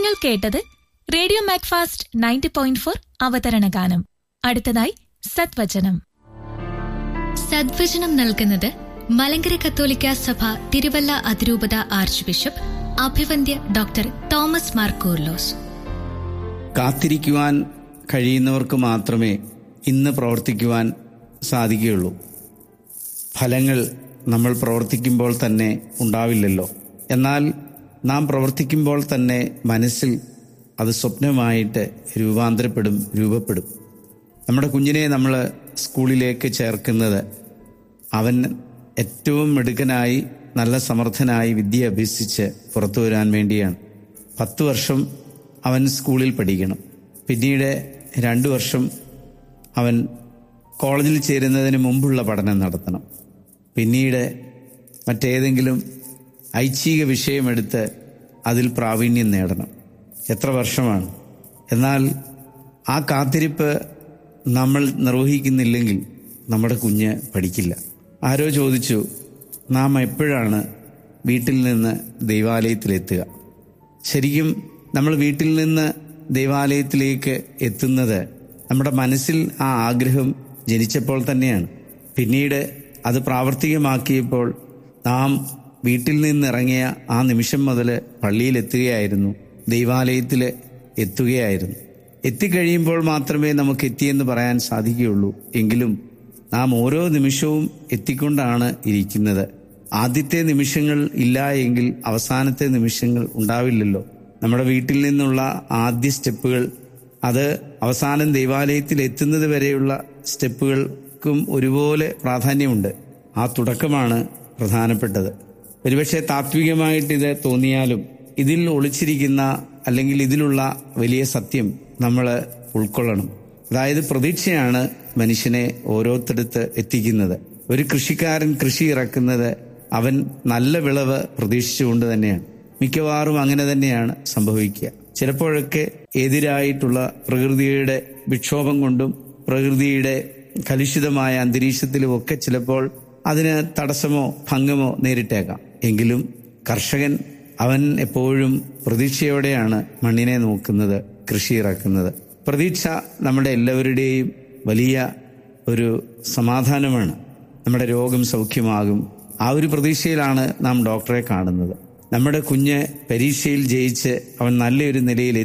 നിങ്ങൾ കേട്ടത് radio Macfast ninety point four അവതരണ ഗാനം അടുത്തതായി സദ്വചനം സദ്വചനം നൽകുന്നത് മലങ്കര കത്തോലിക്ക സഭ തിരുവല്ല അതിരൂപത ആർച്ച് ബിഷപ്പ് അഭിവന്ദ്യ ഡോക്ടർ തോമസ് മാർ കൂർലോസ് കാത്തിരിക്കുവാൻ കഴിയുന്നവർക്ക് മാത്രമേ ഇന്ന് പ്രവർത്തിക്കുവാൻ സാധിക്കുകയുള്ളൂ ഫലങ്ങൾ നമ്മൾ പ്രവർത്തിക്കുമ്പോൾ തന്നെ ഉണ്ടാവില്ലല്ലോ എന്നാൽ നാം പ്രവർത്തിക്കുമ്പോൾ തന്നെ മനസ്സിൽ അത് സ്വപ്നമായിട്ട് രൂപാന്തരപ്പെടും രൂപപ്പെടും നമ്മുടെ കുഞ്ഞിനെ നമ്മൾ സ്കൂളിലേക്ക് ചേർക്കുന്നത് അവൻ ഏറ്റവും മിടുക്കനായി നല്ല സമർത്ഥനായി വിദ്യ അഭ്യസിച്ച് പുറത്തു വരാൻ വേണ്ടിയാണ് പത്ത് വർഷം അവൻ സ്കൂളിൽ പഠിക്കണം പിന്നീട് രണ്ട് വർഷം അവൻ കോളേജിൽ ചേരുന്നതിന് മുമ്പുള്ള പഠനം നടത്തണം പിന്നീട് മറ്റേതെങ്കിലും ഐച്ഛിക വിഷയമെടുത്ത് അതിൽ പ്രാവീണ്യം നേടണം എത്ര വർഷമാണ് എന്നാൽ ആ കാത്തിരിപ്പ് നമ്മൾ നിർവഹിക്കുന്നില്ലെങ്കിൽ നമ്മുടെ കുഞ്ഞ് പഠിക്കില്ല ആരോ ചോദിച്ചു നാം എപ്പോഴാണ് വീട്ടിൽ നിന്ന് ദൈവാലയത്തിലെത്തുക ശരിക്കും നമ്മൾ വീട്ടിൽ നിന്ന് ദൈവാലയത്തിലേക്ക് എത്തുന്നത് നമ്മുടെ മനസ്സിൽ ആ ആഗ്രഹം ജനിച്ചപ്പോൾ തന്നെയാണ് പിന്നീട് അത് പ്രാവർത്തികമാക്കിയപ്പോൾ നാം വീട്ടിൽ നിന്നിറങ്ങിയ ആ നിമിഷം മുതൽ പള്ളിയിലെത്തുകയായിരുന്നു ദൈവാലയത്തിൽ എത്തുകയായിരുന്നു എത്തിക്കഴിയുമ്പോൾ മാത്രമേ നമുക്ക് എത്തിയെന്ന് പറയാൻ സാധിക്കുകയുള്ളൂ എങ്കിലും നാം ഓരോ നിമിഷവും എത്തിക്കൊണ്ടാണ് ഇരിക്കുന്നത് ആദ്യത്തെ നിമിഷങ്ങൾ ഇല്ല എങ്കിൽ അവസാനത്തെ നിമിഷങ്ങൾ ഉണ്ടാവില്ലല്ലോ നമ്മുടെ വീട്ടിൽ നിന്നുള്ള ആദ്യ സ്റ്റെപ്പുകൾ അത് അവസാനം ദൈവാലയത്തിൽ എത്തുന്നത് വരെയുള്ള സ്റ്റെപ്പുകൾക്കും ഒരുപോലെ പ്രാധാന്യമുണ്ട് ആ തുടക്കമാണ് പ്രധാനപ്പെട്ടത് ഒരുപക്ഷെ താത്വികമായിട്ട് ഇത് തോന്നിയാലും ഇതിൽ ഒളിച്ചിരിക്കുന്ന അല്ലെങ്കിൽ ഇതിലുള്ള വലിയ സത്യം നമ്മൾ ഉൾക്കൊള്ളണം അതായത് പ്രതീക്ഷയാണ് മനുഷ്യനെ ഓരോരുത്തടുത്ത് എത്തിക്കുന്നത് ഒരു കൃഷിക്കാരൻ കൃഷി ഇറക്കുന്നത് അവൻ നല്ല വിളവ് പ്രതീക്ഷിച്ചുകൊണ്ട് തന്നെയാണ് മിക്കവാറും അങ്ങനെ തന്നെയാണ് സംഭവിക്കുക ചിലപ്പോഴൊക്കെ എതിരായിട്ടുള്ള പ്രകൃതിയുടെ വിക്ഷോഭം കൊണ്ടും പ്രകൃതിയുടെ കലുഷിതമായ അന്തരീക്ഷത്തിലും ഒക്കെ ചിലപ്പോൾ അതിന് തടസ്സമോ ഭംഗമോ നേരിട്ടേക്കാം എങ്കിലും കർഷകൻ അവൻ എപ്പോഴും പ്രതീക്ഷയോടെയാണ് മണ്ണിനെ നോക്കുന്നത് കൃഷി ഇറക്കുന്നത് പ്രതീക്ഷ നമ്മുടെ എല്ലാവരുടെയും വലിയ ഒരു സമാധാനമാണ് നമ്മുടെ രോഗം സൗഖ്യമാകും ആ ഒരു പ്രതീക്ഷയിലാണ് നാം ഡോക്ടറെ കാണുന്നത് നമ്മുടെ കുഞ്ഞ് പരീക്ഷയിൽ ജയിച്ച് അവൻ നല്ലൊരു നിലയിൽ